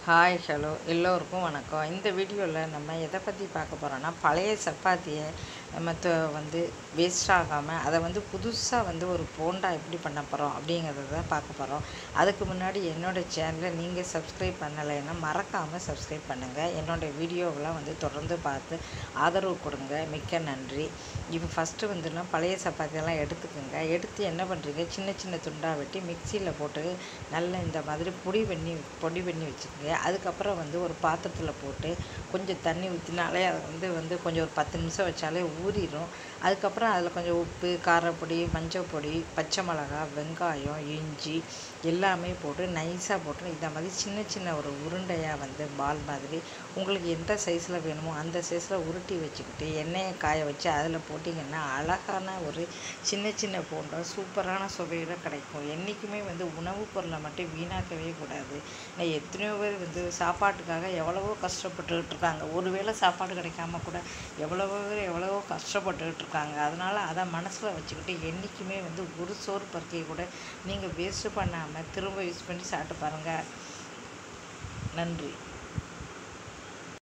hi hello எல்லோருக்கும் வணக்கம் இந்த வீடியோவில் நம்ம எதை பற்றி பார்க்க போகிறோன்னா பழைய சப்பாத்தியை நம்ம த- வந்து வேஸ்ட் ஆகாமல் அதை வந்து புதுசாக வந்து ஒரு போண்டா எப்படி பண்ண போகிறோம் அப்படிங்கிறத தான் பார்க்க போகிறோம் அதுக்கு முன்னாடி என்னோடய சேனலை நீங்கள் சப்ஸ்கிரைப் பண்ணலைன்னா மறக்காமல் சப்ஸ்கிரைப் பண்ணுங்கள் என்னோடய வீடியோவெலாம் வந்து தொடர்ந்து பார்த்து ஆதரவு கொடுங்க மிக்க நன்றி இப்போ ஃபஸ்ட்டு வந்துன்னா பழைய சப்பாத்தியெல்லாம் எடுத்துக்கோங்க எடுத்து என்ன பண்ணுறீங்க சின்ன சின்ன துண்டாக வெட்டி மிக்சியில் போட்டு நல்லா இந்த மாதிரி பொடி பண்ணி பொடி பண்ணி வச்சுக்கோங்க அதுக்கப்புறம் வந்து ஒரு பாத்திரத்தில் போட்டு கொஞ்சம் தண்ணி ஊற்றினாலே அது வந்து வந்து கொஞ்சம் ஒரு பத்து நிமிஷம் வச்சாலே ஊறிடும் அதுக்கப்புறம் அதில் கொஞ்சம் உப்பு காரப்பொடி மஞ்சள் பொடி பச்சை மிளகா வெங்காயம் இஞ்சி எல்லாமே போட்டு நைஸாக போட்டு இந்த மாதிரி சின்ன சின்ன ஒரு உருண்டையாக வந்து பால் மாதிரி உங்களுக்கு எந்த சைஸில் வேணுமோ அந்த சைஸில் உருட்டி வச்சுக்கிட்டு எண்ணெயை காய வச்சு அதில் போட்டிங்கன்னா அழகான ஒரு சின்ன சின்ன போண்டா சூப்பரான சுவையோட கிடைக்கும் என்றைக்குமே வந்து உணவுப் பொருளை மட்டும் வீணாக்கவே கூடாது நான் எத்தனையோ பேர் வந்து சாப்பாட்டுக்காக எவ்வளவோ கஷ்டப்பட்டுக்கிட்டு இருக்காங்க ஒருவேளை சாப்பாடு கிடைக்காம கூட எவ்வளவோ பேர் எவ்வளவோ கஷ்டப்பட்டுக்கிட்டு இருக்காங்க அதனால் அதை மனசில் வச்சுக்கிட்டு என்றைக்குமே வந்து ஒரு சோறு பருக்கையை கூட நீங்கள் வேஸ்ட்டு பண்ணாமல் திரும்ப யூஸ் பண்ணி சாப்பிட்டு பாருங்கள் நன்றி